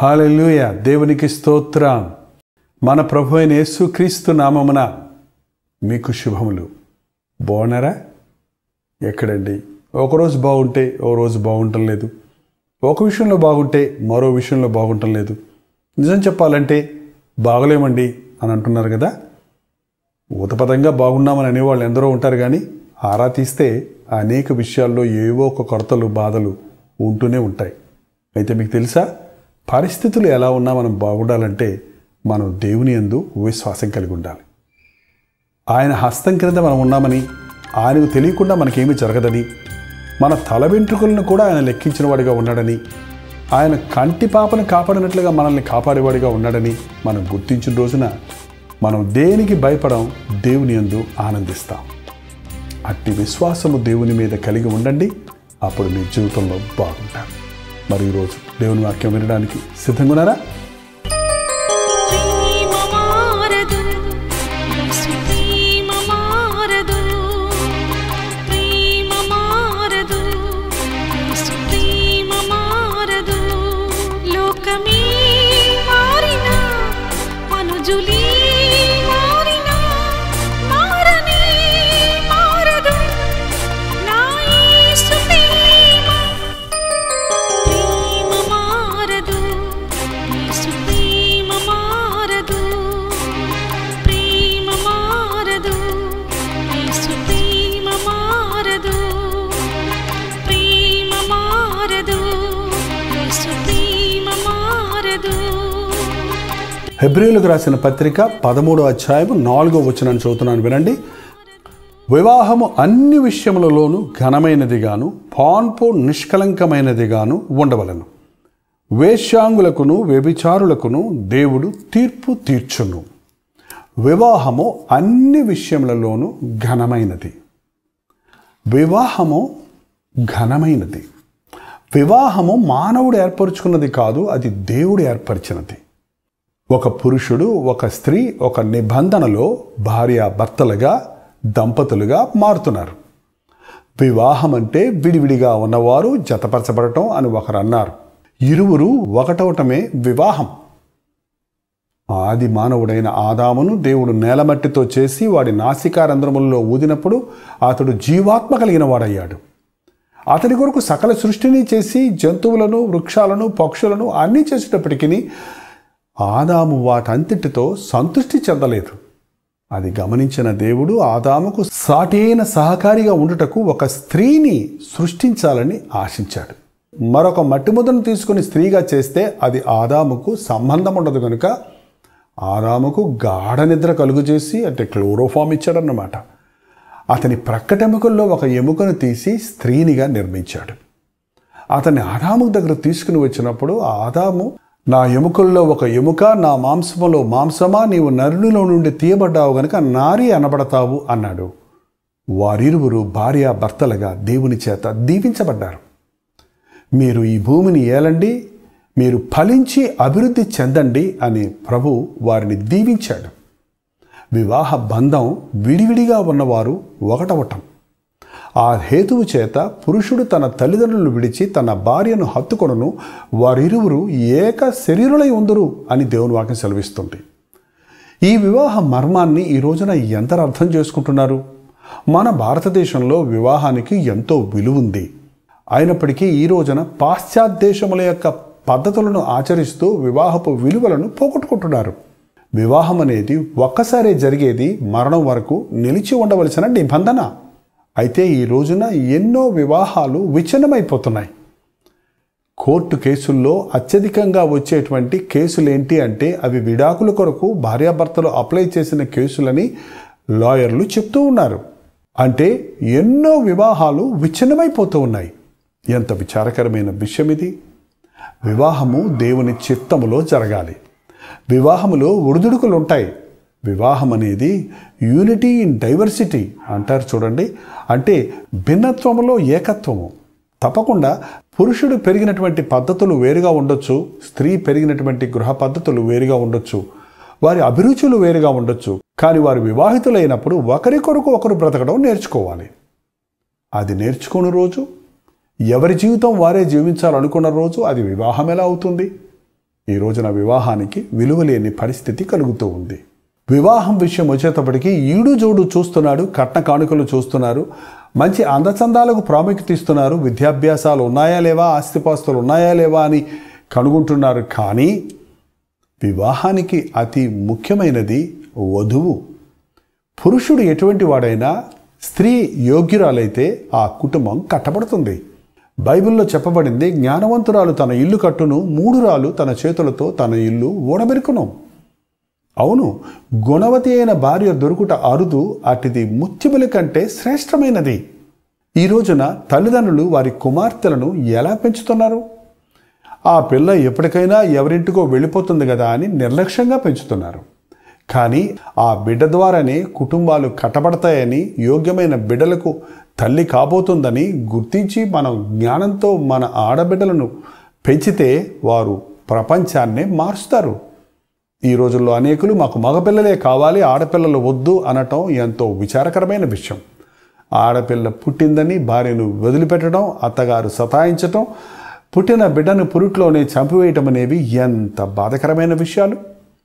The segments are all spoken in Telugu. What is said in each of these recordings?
హాలెలూయ దేవునికి స్తోత్రం మన ప్రభు అయిన యేసుక్రీస్తు నామమున మీకు శుభములు బాగున్నారా ఎక్కడండి ఒకరోజు బాగుంటే ఓ రోజు బాగుంటం లేదు ఒక విషయంలో బాగుంటే మరో విషయంలో బాగుంటం లేదు నిజం చెప్పాలంటే బాగలేమండి అని అంటున్నారు కదా ఊతపదంగా బాగున్నామని అనేవాళ్ళు ఎందరో ఉంటారు కానీ ఆరా తీస్తే అనేక విషయాల్లో ఏవో ఒక కొరతలు బాధలు ఉంటూనే ఉంటాయి అయితే మీకు తెలుసా పరిస్థితులు ఎలా ఉన్నా మనం బాగుండాలంటే మనం దేవుని యందు విశ్వాసం కలిగి ఉండాలి ఆయన హస్తం క్రింద మనం ఉన్నామని ఆయనకు తెలియకుండా మనకేమీ జరగదని మన తల వెంట్రుకలను కూడా ఆయన లెక్కించిన వాడిగా ఉన్నాడని ఆయన కంటి పాపను కాపాడినట్లుగా మనల్ని కాపాడేవాడిగా ఉన్నాడని మనం గుర్తించిన రోజున మనం దేనికి భయపడం దేవుని యందు ఆనందిస్తాం అట్టి విశ్వాసము దేవుని మీద కలిగి ఉండండి అప్పుడు మీ జీవితంలో బాగుంటారు మరి ఈరోజు దేవుని వాక్యం వినడానికి సిద్ధంగా ఉన్నారా ప్రేమ మారదు యేసు ప్రేమ మారదు ప్రేమ మారదు యేసు ప్రేమ మారదు లోకమే మారినా మనుజులే మారినా మారనే మారదు నా యేసు ప్రేమ ప్రేమ మారదు యేసు ప్రేమ మారదు ప్రేమ మారదు యేసు ప్రేమ మారదు ప్రేమ మారదు యేసు ప్రేమ మారదు హెబ్రిలకు రాసిన పత్రిక పదమూడో అధ్యాయం నాలుగో వచనాన్ని చదువుతున్నాను వినండి వివాహము అన్ని విషయములలోనూ ఘనమైనదిగాను పాన్పు నిష్కలంకమైనదిగాను ఉండవలను వేశ్యాంగులకును వ్యభిచారులకును దేవుడు తీర్పు తీర్చును వివాహము అన్ని విషయములలోనూ ఘనమైనది వివాహము ఘనమైనది వివాహము మానవుడు ఏర్పరచుకున్నది కాదు అది దేవుడు ఏర్పరిచినది ఒక పురుషుడు ఒక స్త్రీ ఒక నిబంధనలో భార్య భర్తలుగా దంపతులుగా మారుతున్నారు వివాహం అంటే విడివిడిగా ఉన్నవారు జతపరచబడటం అని ఒకరు అన్నారు ఇరువురు ఒకటవటమే వివాహం ఆది మానవుడైన ఆదామును దేవుడు నేలమట్టితో చేసి వాడి నాసికారంధ్రములలో ఊదినప్పుడు అతడు జీవాత్మ కలిగిన వాడయ్యాడు అతడి కొరకు సకల సృష్టిని చేసి జంతువులను వృక్షాలను పక్షులను అన్నీ చేసేటప్పటికీ ఆదాము వాటంతటితో సంతృష్టి చెందలేదు అది గమనించిన దేవుడు ఆదాముకు సాటైన సహకారిగా ఉండుటకు ఒక స్త్రీని సృష్టించాలని ఆశించాడు మరొక మట్టి ముద్దను తీసుకుని స్త్రీగా చేస్తే అది ఆదాముకు సంబంధం ఉండదు కనుక ఆదాముకు గాఢ నిద్ర కలుగు చేసి అంటే క్లోరోఫామ్ ఇచ్చాడన్నమాట అతని ప్రక్కటెముకల్లో ఒక ఎముకను తీసి స్త్రీనిగా నిర్మించాడు అతన్ని ఆదాము దగ్గర తీసుకుని వచ్చినప్పుడు ఆదాము నా ఎముకల్లో ఒక ఎముక నా మాంసములో మాంసమా నీవు నరునిలో నుండి తీయబడ్డావు గనుక నారి అనబడతావు అన్నాడు వారిరువురు భార్య భర్తలుగా దేవుని చేత దీవించబడ్డారు మీరు ఈ భూమిని ఏలండి మీరు ఫలించి అభివృద్ధి చెందండి అని ప్రభు వారిని దీవించాడు వివాహ బంధం విడివిడిగా ఉన్నవారు ఒకటవటం ఆ హేతువు చేత పురుషుడు తన తల్లిదండ్రులను విడిచి తన భార్యను హత్తుకొనను వారిరువురు ఏక శరీరులై ఉందరు అని దేవుని వాక్యం సెలవిస్తుంది ఈ వివాహ మర్మాన్ని ఈ రోజున ఎంతరు అర్థం చేసుకుంటున్నారు మన భారతదేశంలో వివాహానికి ఎంతో విలువుంది అయినప్పటికీ ఈ రోజున పాశ్చాత్దేశముల యొక్క పద్ధతులను ఆచరిస్తూ వివాహపు విలువలను పోగొట్టుకుంటున్నారు వివాహం అనేది ఒక్కసారే జరిగేది మరణం వరకు నిలిచి ఉండవలసిన నిబంధన అయితే ఈ రోజున ఎన్నో వివాహాలు విచ్ఛిన్నమైపోతున్నాయి కోర్టు కేసుల్లో అత్యధికంగా వచ్చేటువంటి కేసులు ఏంటి అంటే అవి విడాకుల కొరకు భార్యాభర్తలు అప్లై చేసిన కేసులని లాయర్లు చెప్తూ ఉన్నారు అంటే ఎన్నో వివాహాలు విచ్ఛిన్నమైపోతూ ఉన్నాయి ఎంత విచారకరమైన విషయం ఇది వివాహము దేవుని చిత్తములో జరగాలి వివాహములో ఒడిదుడుకులు ఉంటాయి వివాహం అనేది యూనిటీ ఇన్ డైవర్సిటీ అంటారు చూడండి అంటే భిన్నత్వములో ఏకత్వము తప్పకుండా పురుషుడు పెరిగినటువంటి పద్ధతులు వేరుగా ఉండొచ్చు స్త్రీ పెరిగినటువంటి గృహ పద్ధతులు వేరుగా ఉండొచ్చు వారి అభిరుచులు వేరుగా ఉండొచ్చు కానీ వారు వివాహితులైనప్పుడు ఒకరి కొరకు ఒకరు బ్రతకడం నేర్చుకోవాలి అది నేర్చుకున్న రోజు ఎవరి జీవితం వారే జీవించాలనుకున్న రోజు అది వివాహం ఎలా అవుతుంది ఈ రోజున వివాహానికి విలువలేని పరిస్థితి కలుగుతూ ఉంది వివాహం విషయం వచ్చేటప్పటికి ఈడు జోడు చూస్తున్నాడు కట్న కానుకలు చూస్తున్నారు మంచి అందచందాలకు ప్రాముఖ్యత ఇస్తున్నారు విద్యాభ్యాసాలు ఉన్నాయా లేవా ఆస్తిపాస్తులు ఉన్నాయా లేవా అని కనుగొంటున్నారు కానీ వివాహానికి అతి ముఖ్యమైనది వధువు పురుషుడు ఎటువంటి వాడైనా స్త్రీ యోగ్యురాలైతే ఆ కుటుంబం కట్టబడుతుంది బైబిల్లో చెప్పబడింది జ్ఞానవంతురాలు తన ఇల్లు కట్టును మూడు రాలు తన చేతులతో తన ఇల్లు ఊడబెరుకును అవును గుణవతి అయిన భార్య దొరుకుట అరుదు అటిది ముత్యముల కంటే శ్రేష్టమైనది ఈ రోజున తల్లిదండ్రులు వారి కుమార్తెలను ఎలా పెంచుతున్నారు ఆ పిల్ల ఎప్పటికైనా ఎవరింటికో వెళ్ళిపోతుంది కదా అని నిర్లక్ష్యంగా పెంచుతున్నారు కానీ ఆ బిడ్డ ద్వారానే కుటుంబాలు కట్టబడతాయని యోగ్యమైన బిడ్డలకు తల్లి కాబోతుందని గుర్తించి మనం జ్ఞానంతో మన ఆడబిడ్డలను పెంచితే వారు ప్రపంచాన్నే మారుస్తారు ఈ రోజుల్లో అనేకులు మాకు మగపిల్లలే కావాలి ఆడపిల్లలు వద్దు అనటం ఎంతో విచారకరమైన విషయం ఆడపిల్ల పుట్టిందని భార్యను వదిలిపెట్టడం అత్తగారు సతాయించటం పుట్టిన బిడ్డను పురుట్లోనే చంపివేయటం అనేవి ఎంత బాధకరమైన విషయాలు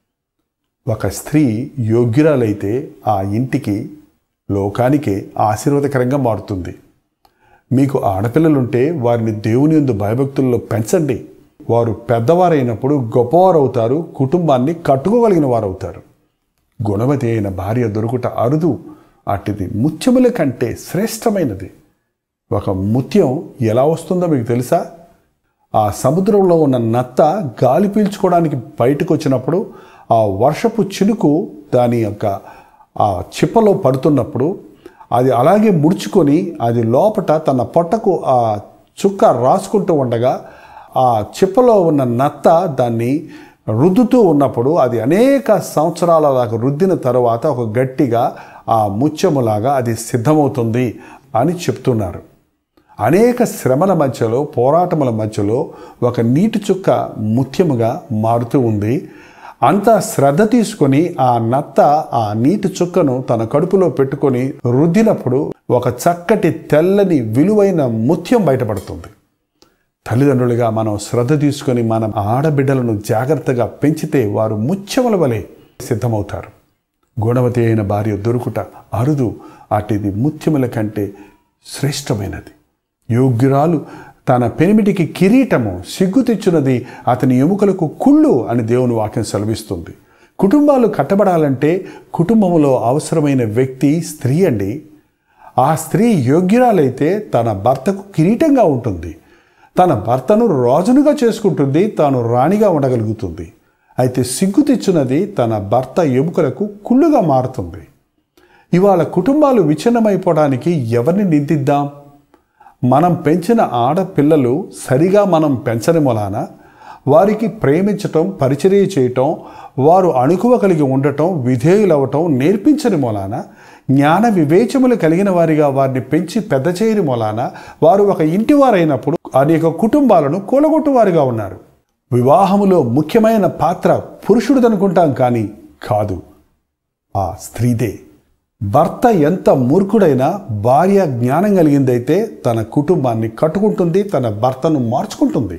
ఒక స్త్రీ యోగ్యురాలైతే ఆ ఇంటికి లోకానికే ఆశీర్వాదకరంగా మారుతుంది మీకు ఆడపిల్లలుంటే వారిని దేవుని యందు భయభక్తుల్లో పెంచండి వారు పెద్దవారైనప్పుడు గొప్పవారు అవుతారు కుటుంబాన్ని కట్టుకోగలిగిన వారు అవుతారు గుణవతి అయిన భార్య దొరుకుట అరుదు అటిది ముత్యముల కంటే శ్రేష్టమైనది ఒక ముత్యం ఎలా వస్తుందో మీకు తెలుసా ఆ సముద్రంలో ఉన్న నత్త గాలి పీల్చుకోవడానికి బయటకు వచ్చినప్పుడు ఆ వర్షపు చినుకు దాని యొక్క ఆ చిప్పలో పడుతున్నప్పుడు అది అలాగే ముడుచుకొని అది లోపట తన పొట్టకు ఆ చుక్క రాసుకుంటూ ఉండగా ఆ చిప్పలో ఉన్న నత్త దాన్ని రుద్దుతూ ఉన్నప్పుడు అది అనేక సంవత్సరాల దాకా రుద్దిన తర్వాత ఒక గట్టిగా ఆ ముత్యములాగా అది సిద్ధమవుతుంది అని చెప్తున్నారు అనేక శ్రమల మధ్యలో పోరాటముల మధ్యలో ఒక నీటి చుక్క ముత్యముగా మారుతూ ఉంది అంత శ్రద్ధ తీసుకొని ఆ నత్త ఆ నీటి చుక్కను తన కడుపులో పెట్టుకొని రుద్దినప్పుడు ఒక చక్కటి తెల్లని విలువైన ముత్యం బయటపడుతుంది తల్లిదండ్రులుగా మనం శ్రద్ధ తీసుకొని మన ఆడబిడ్డలను జాగ్రత్తగా పెంచితే వారు ముత్యముల వలె సిద్ధమవుతారు గుణవతి అయిన భార్య దొరుకుట అరుదు అటిది ముత్యముల కంటే శ్రేష్టమైనది యోగ్యురాలు తన పెనిమిటికి కిరీటము సిగ్గు తెచ్చున్నది అతని ఎముకలకు కుళ్ళు అని దేవుని వాక్యం సెలవిస్తుంది కుటుంబాలు కట్టబడాలంటే కుటుంబంలో అవసరమైన వ్యక్తి స్త్రీ అండి ఆ స్త్రీ యోగ్యురాలైతే తన భర్తకు కిరీటంగా ఉంటుంది తన భర్తను రాజునుగా చేసుకుంటుంది తాను రాణిగా ఉండగలుగుతుంది అయితే సిగ్గు తెచ్చున్నది తన భర్త ఎముకలకు కుళ్ళుగా మారుతుంది ఇవాళ కుటుంబాలు విచ్ఛిన్నమైపోవడానికి ఎవరిని నిందిద్దాం మనం పెంచిన ఆడపిల్లలు సరిగా మనం పెంచని మూలాన వారికి ప్రేమించటం పరిచర్య చేయటం వారు అణుకువ కలిగి ఉండటం విధేయులవటం నేర్పించని మూలాన జ్ఞాన వివేచములు కలిగిన వారిగా వారిని పెంచి పెద్ద చేయని మూలాన వారు ఒక ఇంటి వారైనప్పుడు అనేక కుటుంబాలను కూలగొట్టు వారిగా ఉన్నారు వివాహములో ముఖ్యమైన పాత్ర పురుషుడిదనుకుంటాం కానీ కాదు ఆ స్త్రీదే భర్త ఎంత మూర్ఖుడైనా భార్య జ్ఞానం కలిగిందైతే తన కుటుంబాన్ని కట్టుకుంటుంది తన భర్తను మార్చుకుంటుంది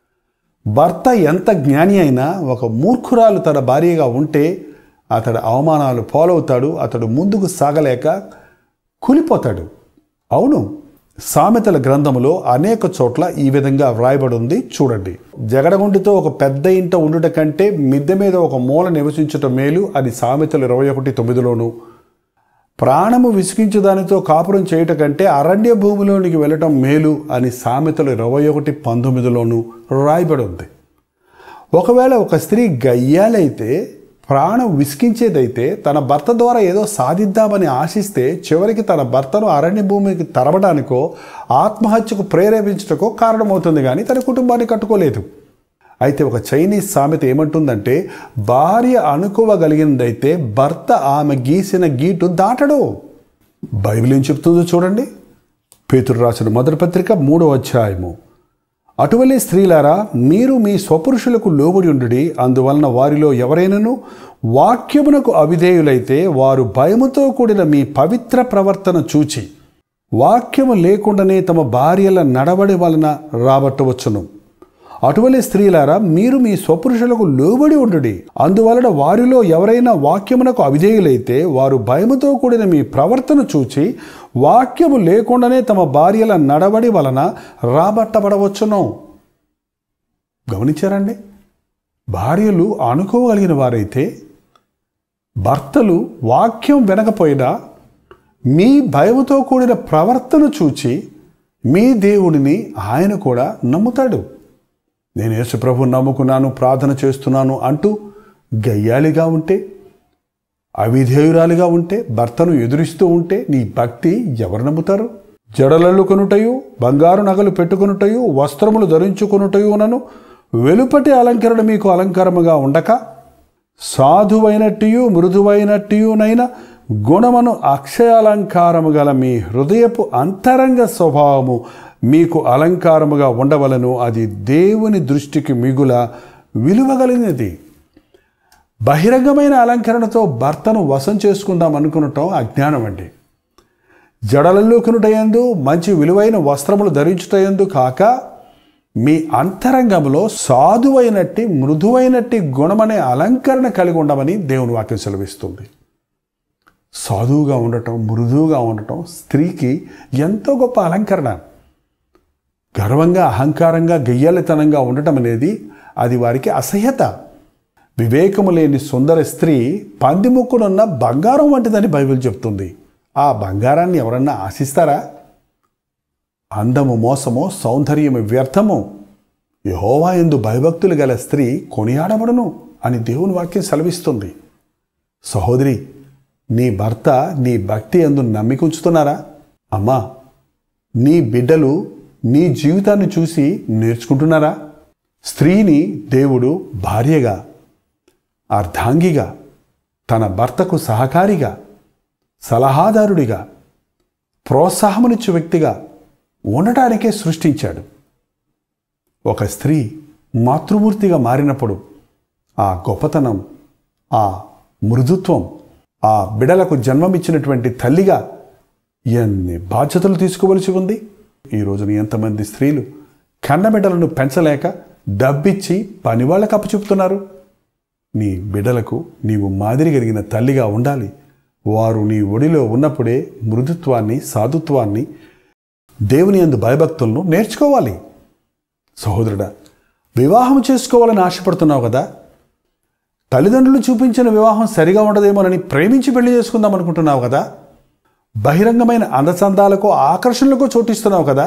భర్త ఎంత జ్ఞాని అయినా ఒక మూర్ఖురాలు తన భార్యగా ఉంటే అతడు అవమానాలు పాలవుతాడు అతడు ముందుకు సాగలేక కూలిపోతాడు అవును సామెతల గ్రంథములో అనేక చోట్ల ఈ విధంగా వ్రాయబడి ఉంది చూడండి జగడగుండితో ఒక పెద్ద ఇంట ఉండుట కంటే మిద్దె మీద ఒక మూల నివసించటం మేలు అది సామెతలు ఇరవై ఒకటి తొమ్మిదిలోను ప్రాణము విసిగించు దానితో కాపురం చేయుట కంటే అరణ్య భూమిలోనికి వెళ్ళటం మేలు అని సామెతలు ఇరవై ఒకటి పంతొమ్మిదిలోను రాయబడి ఉంది ఒకవేళ ఒక స్త్రీ గయ్యాలైతే ప్రాణం విసిగించేదైతే తన భర్త ద్వారా ఏదో సాధిద్దామని ఆశిస్తే చివరికి తన భర్తను అరణ్య భూమికి తరవడానికో ఆత్మహత్యకు ప్రేరేపించటకో కారణమవుతుంది కానీ తన కుటుంబాన్ని కట్టుకోలేదు అయితే ఒక చైనీస్ సామెత ఏమంటుందంటే భార్య అనుకోవగలిగిందైతే భర్త ఆమె గీసిన గీటు దాటడు బైబిల్ ఏం చెప్తుందో చూడండి పేతురు రాసిన మొదటి పత్రిక మూడో అధ్యాయము అటువలే స్త్రీలారా మీరు మీ స్వపురుషులకు లోబడి ఉండుడి అందువలన వారిలో ఎవరైనాను వాక్యమునకు అవిధేయులైతే వారు భయముతో కూడిన మీ పవిత్ర ప్రవర్తన చూచి వాక్యము లేకుండానే తమ భార్యల నడవడి వలన రాబట్టవచ్చును అటువలే స్త్రీలారా మీరు మీ స్వపురుషులకు లోబడి ఉండుడి అందువలన వారిలో ఎవరైనా వాక్యమునకు అవిధేయులైతే వారు భయముతో కూడిన మీ ప్రవర్తన చూచి వాక్యము లేకుండానే తమ భార్యల నడవడి వలన రాబట్టబడవచ్చును గమనించారండి భార్యలు అనుకోగలిగిన వారైతే భర్తలు వాక్యం వినకపోయినా మీ భయముతో కూడిన ప్రవర్తన చూచి మీ దేవుడిని ఆయన కూడా నమ్ముతాడు నేను యేసుప్రభు నమ్ముకున్నాను ప్రార్థన చేస్తున్నాను అంటూ గయ్యాలిగా ఉంటే అవిధేయురాలిగా ఉంటే భర్తను ఎదురిస్తూ ఉంటే నీ భక్తి ఎవరు నమ్ముతారు జడలళ్ళు కొనుటయు బంగారు నగలు పెట్టుకొనుటయు వస్త్రములు ధరించుకొనుటయునను వెలుపటి అలంకరణ మీకు అలంకారముగా ఉండక సాధువైనట్టియు మృదువైనట్టియునైన గుణమును అక్షయాలంకారము గల మీ హృదయపు అంతరంగ స్వభావము మీకు అలంకారముగా ఉండవలను అది దేవుని దృష్టికి మిగుల విలువగలిగినది బహిరంగమైన అలంకరణతో భర్తను వశం చేసుకుందాం అనుకునటం అజ్ఞానం అండి జడలల్లుకునుటయందు మంచి విలువైన వస్త్రములు ధరించుటయందు కాక మీ అంతరంగంలో సాధువైనట్టి మృదువైనట్టి గుణమనే అలంకరణ కలిగి ఉండమని దేవుని వాక్యం సెలవిస్తుంది సాధువుగా ఉండటం మృదువుగా ఉండటం స్త్రీకి ఎంతో గొప్ప అలంకరణ గర్వంగా అహంకారంగా గయ్యాలితనంగా ఉండటం అనేది అది వారికి అసహ్యత వివేకము లేని సుందర స్త్రీ పందిముక్కునున్న బంగారం వంటిదని బైబిల్ చెప్తుంది ఆ బంగారాన్ని ఎవరన్నా ఆశిస్తారా అందము మోసము సౌందర్యము వ్యర్థము యహోవా ఎందు భయభక్తులు గల స్త్రీ కొనియాడబడును అని దేవుని వాక్యం సెలవిస్తుంది సహోదరి నీ భర్త నీ భక్తి ఎందు నమ్మిక ఉంచుతున్నారా అమ్మా నీ బిడ్డలు నీ జీవితాన్ని చూసి నేర్చుకుంటున్నారా స్త్రీని దేవుడు భార్యగా అర్ధాంగిగా తన భర్తకు సహకారిగా సలహాదారుడిగా ప్రోత్సాహమునిచ్చు వ్యక్తిగా ఉండటానికే సృష్టించాడు ఒక స్త్రీ మాతృమూర్తిగా మారినప్పుడు ఆ గొప్పతనం ఆ మృదుత్వం ఆ బిడలకు జన్మమిచ్చినటువంటి తల్లిగా ఎన్ని బాధ్యతలు తీసుకోవలసి ఉంది ఈ రోజున ఎంతమంది స్త్రీలు కన్నబిడ్డలను పెంచలేక డబ్బిచ్చి పనివాళ్ళకు అప్పచెప్తున్నారు నీ బిడ్డలకు నీవు మాదిరి కలిగిన తల్లిగా ఉండాలి వారు నీ ఒడిలో ఉన్నప్పుడే మృదుత్వాన్ని సాధుత్వాన్ని దేవుని అందు భయభక్తులను నేర్చుకోవాలి సహోదరుడా వివాహం చేసుకోవాలని ఆశపడుతున్నావు కదా తల్లిదండ్రులు చూపించిన వివాహం సరిగా ఉండదేమోనని ప్రేమించి పెళ్లి చేసుకుందాం అనుకుంటున్నావు కదా బహిరంగమైన అందచందాలకు ఆకర్షణలకు చోటిస్తున్నావు కదా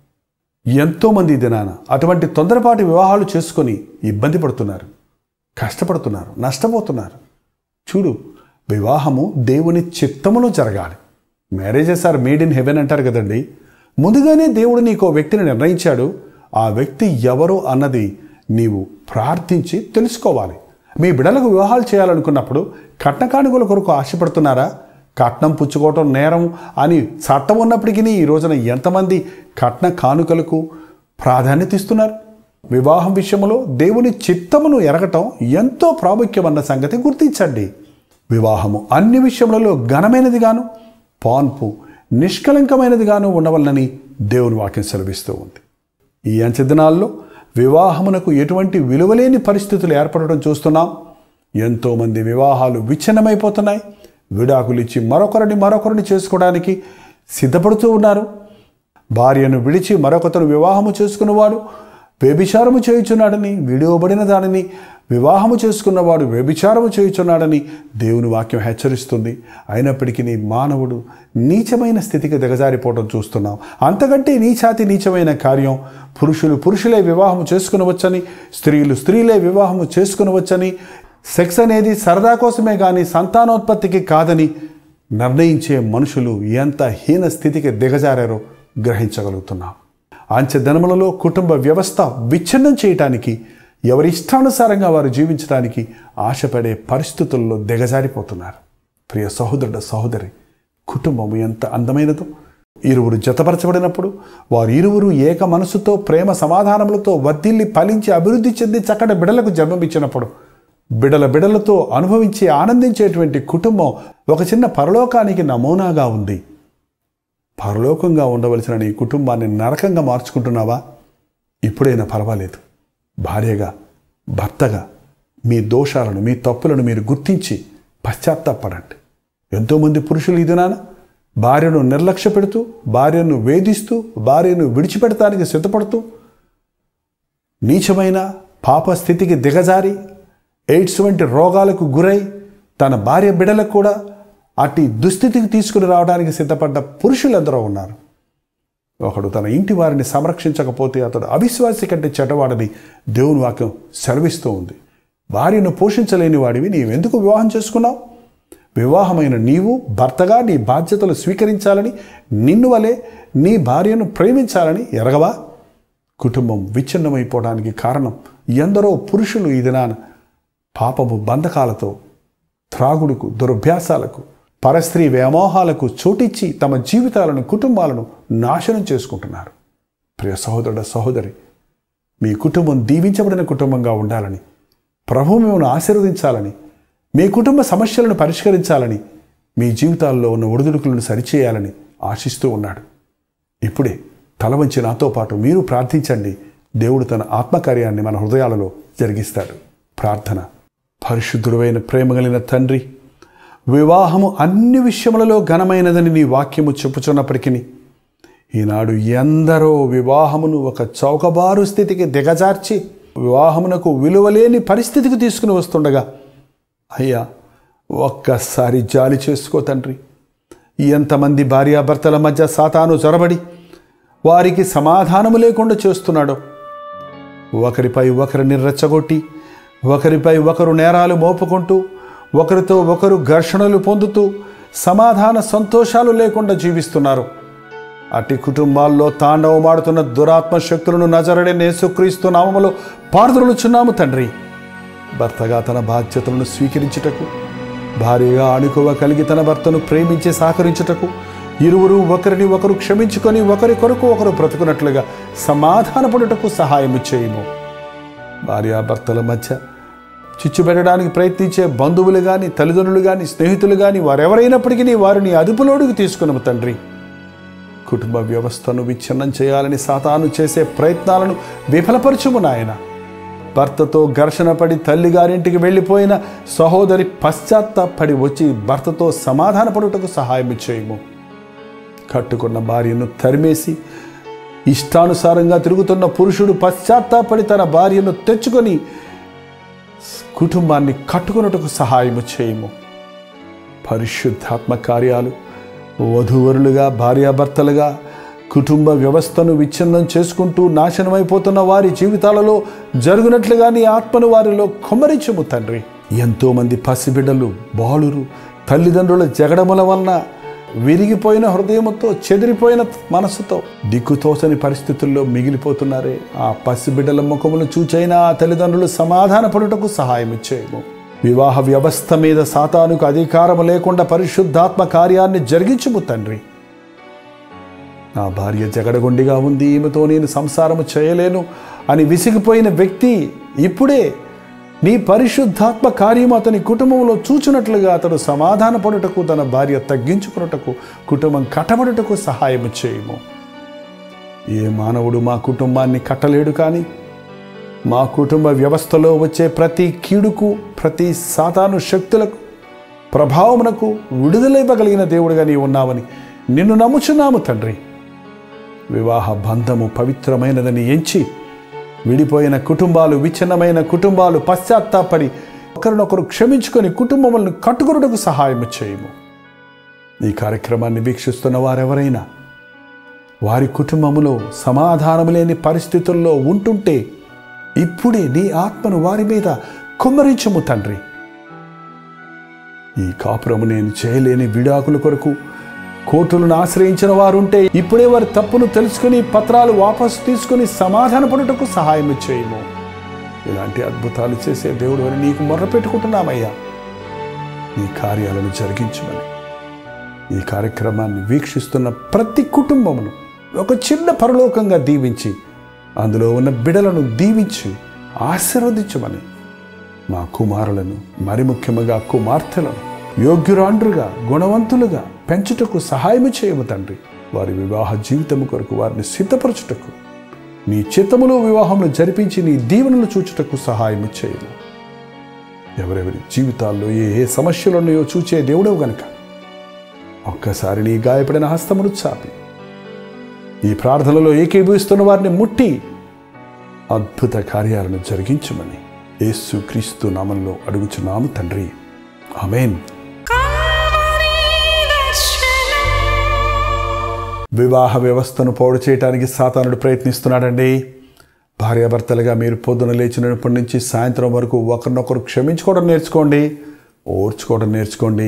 ఎంతోమంది ఈ దినాన అటువంటి తొందరపాటి వివాహాలు చేసుకొని ఇబ్బంది పడుతున్నారు కష్టపడుతున్నారు నష్టపోతున్నారు చూడు వివాహము దేవుని చిత్తములో జరగాలి marriages are made in heaven అంటారు కదండి ముందుగానే దేవుడు నీకు ఓ వ్యక్తిని నిర్ణయించాడు ఆ వ్యక్తి ఎవరు అన్నది నీవు ప్రార్థించి తెలుసుకోవాలి మీ బిడలకు వివాహాలు చేయాలనుకున్నప్పుడు కట్న కానుకల కొరకు ఆశపడుతున్నారా కట్నం పుచ్చుకోవటం నేరం అని చట్టం ఉన్నప్పటికీ ఈ రోజున ఎంతమంది కట్న కానుకలకు ప్రాధాన్యత ఇస్తున్నారు వివాహం విషయంలో దేవుని చిత్తమును ఎరగటం ఎంతో ప్రాముఖ్యమన్న సంగతి గుర్తించండి వివాహము అన్ని విషయములలో ఘనమైనదిగాను పాన్పు నిష్కలంకమైనదిగాను ఉండవలనని దేవుని వాక్యం సెలవిస్తూ ఉంది ఈ అంచె దినాల్లో వివాహమునకు ఎటువంటి విలువలేని పరిస్థితులు ఏర్పడటం చూస్తున్నాం ఎంతోమంది వివాహాలు విచ్ఛిన్నమైపోతున్నాయి విడాకులు ఇచ్చి మరొకరిని మరొకరిని చేసుకోవడానికి సిద్ధపడుతూ ఉన్నారు భార్యను విడిచి మరొకతను వివాహము చేసుకున్నవాడు వ్యభిచారము చేయుచున్నాడని విడివబడిన దానిని వివాహము చేసుకున్నవాడు వ్యభిచారము చేయుచున్నాడని దేవుని వాక్యం హెచ్చరిస్తుంది అయినప్పటికీ మానవుడు నీచమైన స్థితికి దిగజారిపోవడం చూస్తున్నాం అంతకంటే నీచాతి నీచమైన కార్యం పురుషులు పురుషులే వివాహము చేసుకునవచ్చని స్త్రీలు స్త్రీలే వివాహము చేసుకునవచ్చని సెక్స్ అనేది సరదా కోసమే కానీ సంతానోత్పత్తికి కాదని నిర్ణయించే మనుషులు ఎంత హీన స్థితికి దిగజారారో గ్రహించగలుగుతున్నాం అంచె దినములలో కుటుంబ వ్యవస్థ విచ్ఛిన్నం చేయటానికి ఎవరి ఇష్టానుసారంగా వారు జీవించడానికి ఆశపడే పరిస్థితుల్లో దిగజారిపోతున్నారు ప్రియ సహోదరుడ సహోదరి కుటుంబం ఎంత అందమైనదో ఇరువురు జతపరచబడినప్పుడు వారు ఇరువురు ఏక మనసుతో ప్రేమ సమాధానములతో వర్ధిల్లి ఫలించి అభివృద్ధి చెంది చక్కటి బిడలకు జన్మమిచ్చినప్పుడు బిడల బిడలతో అనుభవించి ఆనందించేటువంటి కుటుంబం ఒక చిన్న పరలోకానికి నమూనాగా ఉంది పరలోకంగా ఉండవలసిన నీ కుటుంబాన్ని నరకంగా మార్చుకుంటున్నావా ఇప్పుడైనా పర్వాలేదు భార్యగా భర్తగా మీ దోషాలను మీ తప్పులను మీరు గుర్తించి పశ్చాత్తాపడండి ఎంతోమంది పురుషులు ఇదినాన భార్యను నిర్లక్ష్య పెడుతూ భార్యను వేధిస్తూ భార్యను విడిచిపెడటానికి సిద్ధపడుతూ నీచమైన పాప స్థితికి దిగజారి ఎయిడ్స్ వంటి రోగాలకు గురై తన భార్య బిడలకు కూడా అట్టి దుస్థితికి తీసుకుని రావడానికి సిద్ధపడ్డ పురుషులు ఎందరో ఉన్నారు ఒకడు తన ఇంటి వారిని సంరక్షించకపోతే అతడు అవిశ్వాసి కంటే చెడ్డవాడని దేవుని వాక్యం సెలవిస్తూ ఉంది భార్యను పోషించలేని వాడివి నీవెందుకు వివాహం చేసుకున్నావు వివాహమైన నీవు భర్తగా నీ బాధ్యతలు స్వీకరించాలని నిన్ను వలె నీ భార్యను ప్రేమించాలని ఎరగవా కుటుంబం విచ్ఛిన్నమైపోవడానికి కారణం ఎందరో పురుషులు ఈ దినాన పాపము బంధకాలతో త్రాగుడుకు దురభ్యాసాలకు పరస్త్రీ వ్యామోహాలకు చోటిచ్చి తమ జీవితాలను కుటుంబాలను నాశనం చేసుకుంటున్నారు ప్రియ సహోదరుడ సహోదరి మీ కుటుంబం దీవించబడిన కుటుంబంగా ఉండాలని ప్రభు మిమ్మల్ని ఆశీర్వదించాలని మీ కుటుంబ సమస్యలను పరిష్కరించాలని మీ జీవితాల్లో ఉన్న ఒడిదుడుకులను సరిచేయాలని ఆశిస్తూ ఉన్నాడు ఇప్పుడే తల వంచి నాతో పాటు మీరు ప్రార్థించండి దేవుడు తన ఆత్మకార్యాన్ని మన హృదయాలలో జరిగిస్తాడు ప్రార్థన పరిశుద్ధుడైన ప్రేమ కలిగిన తండ్రి వివాహము అన్ని విషయములలో ఘనమైనదని నీ వాక్యము చెప్పుచున్నప్పటికీ ఈనాడు ఎందరో వివాహమును ఒక చౌకబారు స్థితికి దిగజార్చి వివాహమునకు విలువలేని పరిస్థితికి తీసుకుని వస్తుండగా అయ్యా ఒక్కసారి జాలి చేసుకో తండ్రి ఎంతమంది భార్యాభర్తల మధ్య సాతాను చొరబడి వారికి సమాధానము లేకుండా చేస్తున్నాడో ఒకరిపై ఒకరిని రెచ్చగొట్టి ఒకరిపై ఒకరు నేరాలు మోపుకుంటూ ఒకరితో ఒకరు ఘర్షణలు పొందుతూ సమాధాన సంతోషాలు లేకుండా జీవిస్తున్నారు అట్టి కుటుంబాల్లో తాండవమాడుతున్న దురాత్మ శక్తులను నజరడే నేసుక్రీస్తు నామములో పారుదలుచున్నాము తండ్రి భర్తగా తన బాధ్యతలను స్వీకరించుటకు భార్యగా అణుకువ కలిగి తన భర్తను ప్రేమించి సహకరించుటకు ఇరువురు ఒకరిని ఒకరు క్షమించుకొని ఒకరి కొరకు ఒకరు బ్రతుకున్నట్లుగా సమాధానపడుటకు సహాయము చేయము భార్యాభర్తల మధ్య చిచ్చు పెట్టడానికి ప్రయత్నించే బంధువులు కానీ తల్లిదండ్రులు కానీ స్నేహితులు కానీ వారెవరైనప్పటికీ వారిని అదుపులోనికి తీసుకున్నాము తండ్రి కుటుంబ వ్యవస్థను విచ్ఛిన్నం చేయాలని సాతాను చేసే ప్రయత్నాలను విఫలపరచుము నాయన భర్తతో ఘర్షణ పడి తల్లిగారింటికి వెళ్ళిపోయిన సహోదరి పశ్చాత్తాపడి వచ్చి భర్తతో సమాధానపడుటకు సహాయం చేయము కట్టుకున్న భార్యను తరిమేసి ఇష్టానుసారంగా తిరుగుతున్న పురుషుడు పశ్చాత్తాపడి తన భార్యను తెచ్చుకొని కుటుంబాన్ని కట్టుకున్నట్టుకు సహాయము చేయము పరిశుద్ధాత్మ కార్యాలు వధూవరులుగా భార్యాభర్తలుగా కుటుంబ వ్యవస్థను విచ్ఛిన్నం చేసుకుంటూ నాశనమైపోతున్న వారి జీవితాలలో జరుగునట్లుగా నీ ఆత్మను వారిలో కొమ్మరించము తండ్రి ఎంతోమంది పసిబిడ్డలు బాలురు తల్లిదండ్రుల జగడముల వలన విరిగిపోయిన హృదయముతో చెదిరిపోయిన మనసుతో దిక్కుతోచని పరిస్థితుల్లో మిగిలిపోతున్నారే ఆ పసిబిడ్డల ముఖములు చూచైనా ఆ తల్లిదండ్రులు సమాధాన పడుటకు సహాయం చేయము వివాహ వ్యవస్థ మీద సాతానుకు అధికారం లేకుండా పరిశుద్ధాత్మ కార్యాన్ని జరిగించుము తండ్రి నా భార్య జగడగొండిగా ఉంది ఈమెతో నేను సంసారము చేయలేను అని విసిగిపోయిన వ్యక్తి ఇప్పుడే నీ పరిశుద్ధాత్మ కార్యము అతని కుటుంబంలో చూచినట్లుగా అతడు సమాధాన పడుటకు తన భార్య తగ్గించుకున్నటకు కుటుంబం కట్టబడుటకు సహాయము చేయము ఏ మానవుడు మా కుటుంబాన్ని కట్టలేడు కానీ మా కుటుంబ వ్యవస్థలో వచ్చే ప్రతి కీడుకు ప్రతి సాతాను శక్తులకు ప్రభావమునకు విడుదలైవ్వగలిగిన దేవుడిగా నీవు ఉన్నావని నిన్ను నమ్ముచున్నాము తండ్రి వివాహ బంధము పవిత్రమైనదని ఎంచి విడిపోయిన కుటుంబాలు విచ్ఛిన్నమైన కుటుంబాలు పశ్చాత్తాపడి ఒకరినొకరు క్షమించుకొని కుటుంబములను కట్టుకొనుటకు సహాయం చేయము ఈ కార్యక్రమాన్ని వీక్షిస్తున్న వారెవరైనా వారి కుటుంబములో సమాధానము లేని పరిస్థితుల్లో ఉంటుంటే ఇప్పుడే నీ ఆత్మను వారి మీద కుమ్మరించము తండ్రి ఈ కాపురము నేను చేయలేని విడాకుల కొరకు కోర్టులను ఆశ్రయించిన వారుంటే ఇప్పుడే వారి తప్పును తెలుసుకుని పత్రాలు వాపసు తీసుకుని సమాధాన పడుటకు సహాయం చేయము ఇలాంటి అద్భుతాలు చేసే దేవుడు అని నీకు మొర్ర పెట్టుకుంటున్నామయ్యా నీ కార్యాలను జరిగించమని ఈ కార్యక్రమాన్ని వీక్షిస్తున్న ప్రతి కుటుంబమును ఒక చిన్న పరలోకంగా దీవించి అందులో ఉన్న బిడలను దీవించి ఆశీర్వదించమని మా కుమారులను మరి ముఖ్యముగా కుమార్తెలను యోగ్యురాండ్రుగా గుణవంతులుగా పెంచుటకు సహాయము చేయము తండ్రి వారి వివాహ జీవితము కొరకు వారిని సిద్ధపరచుటకు నీ చిత్తములో వివాహంలో జరిపించి నీ దీవెనలు చూచుటకు సహాయం చేయము ఎవరెవరి జీవితాల్లో ఏ ఏ సమస్యలు ఉన్నాయో చూచే దేవుడవు గనుక ఒక్కసారి నీ గాయపడిన హస్తమును చాపి ఈ ప్రార్థనలో ఏకీభవిస్తున్న వారిని ముట్టి అద్భుత కార్యాలను జరిగించమని యేసు క్రీస్తు నామంలో అడుగుచున్నాము తండ్రి ఆమెన్ కావరి దర్శనం వివాహ వ్యవస్థను పాడు చేయడానికి సాతానుడు ప్రయత్నిస్తున్నాడండి భార్యాభర్తలుగా మీరు పొద్దున లేచినప్పటి నుంచి సాయంత్రం వరకు ఒకరినొకరు క్షమించుకోవడం నేర్చుకోండి ఓర్చుకోవడం నేర్చుకోండి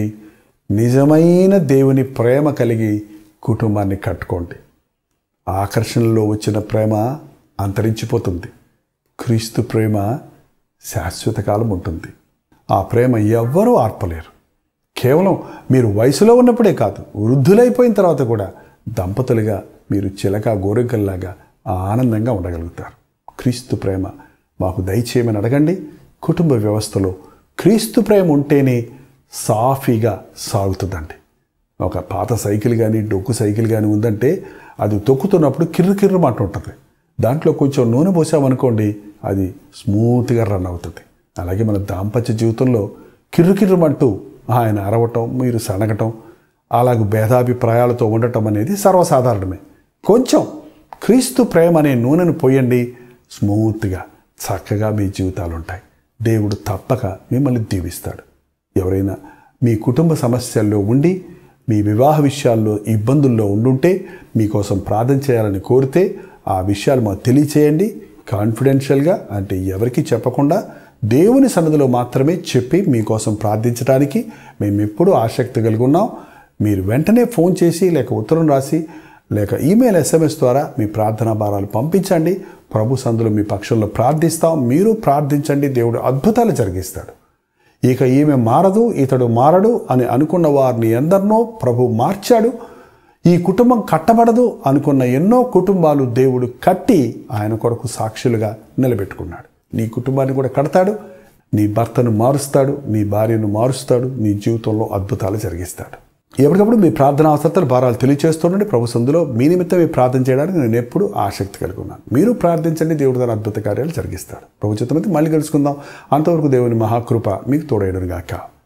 నిజమైన దేవుని ప్రేమ కలిగి కుటుంబాన్ని కట్టుకోండి ఆకర్షణలో వచ్చిన ప్రేమ అంతరించిపోతుంది క్రీస్తు ప్రేమ శాశ్వత కాలం ఉంటుంది ఆ ప్రేమ ఎవ్వరూ ఆర్పలేరు కేవలం మీరు వయసులో ఉన్నప్పుడే కాదు వృద్ధులైపోయిన తర్వాత కూడా దంపతులుగా మీరు చిలక గోరింకల్లాగా ఆనందంగా ఉండగలుగుతారు క్రీస్తు ప్రేమ మాకు దయచేయమని అడగండి కుటుంబ వ్యవస్థలో క్రీస్తు ప్రేమ ఉంటేనే సాఫీగా సాగుతుందండి ఒక పాత సైకిల్ కానీ డొక్కు సైకిల్ కానీ ఉందంటే అది తొక్కుతున్నప్పుడు కిర్రు కిర్రు మాట ఉంటుంది దాంట్లో కొంచెం నూనె పోసామనుకోండి అది స్మూత్గా రన్ అవుతుంది అలాగే మన దాంపత్య జీవితంలో కిర్రు కిర్రుమంటూ ఆయన అరవటం మీరు సనగటం అలాగే భేదాభిప్రాయాలతో ఉండటం అనేది సర్వసాధారణమే కొంచెం క్రీస్తు ప్రేమ అనే నూనెను పోయండి స్మూత్గా చక్కగా మీ జీవితాలు ఉంటాయి దేవుడు తప్పక మిమ్మల్ని దీవిస్తాడు ఎవరైనా మీ కుటుంబ సమస్యల్లో ఉండి మీ వివాహ విషయాల్లో ఇబ్బందుల్లో ఉండుంటే మీకోసం ప్రార్థన చేయాలని కోరితే ఆ విషయాలు మాకు తెలియచేయండి కాన్ఫిడెన్షియల్గా అంటే ఎవరికి చెప్పకుండా దేవుని సన్నిధిలో మాత్రమే చెప్పి మీకోసం ప్రార్థించడానికి మేము ఎప్పుడూ ఆసక్తి కలిగి ఉన్నాం మీరు వెంటనే ఫోన్ చేసి లేక ఉత్తరం రాసి లేక ఈమెయిల్ ఎస్ఎంఎస్ ద్వారా మీ ప్రార్థనా భారాలు పంపించండి ప్రభు సందులో మీ పక్షంలో ప్రార్థిస్తాం మీరు ప్రార్థించండి దేవుడు అద్భుతాలు జరిగిస్తాడు ఇక ఈమె మారదు ఇతడు మారడు అని అనుకున్న వారిని ఎందరినో ప్రభు మార్చాడు ఈ కుటుంబం కట్టబడదు అనుకున్న ఎన్నో కుటుంబాలు దేవుడు కట్టి ఆయన కొరకు సాక్షులుగా నిలబెట్టుకున్నాడు నీ కుటుంబాన్ని కూడా కడతాడు నీ భర్తను మారుస్తాడు నీ భార్యను మారుస్తాడు నీ జీవితంలో అద్భుతాలు జరిగిస్తాడు ఎప్పటికప్పుడు మీ ప్రార్థన అవసరతలు భారాలు తెలియచేస్తుండండి ప్రభు సందులో మీ నిమిత్తం మీ ప్రార్థన చేయడానికి నేను ఎప్పుడు ఆసక్తి కలిగి ఉన్నాను మీరు ప్రార్థించండి దేవుడు తన అద్భుత కార్యాలు జరిగిస్తాడు ప్రభు చిత్తమైతే మళ్ళీ కలుసుకుందాం అంతవరకు దేవుని మహాకృప మీకు తోడైనగాక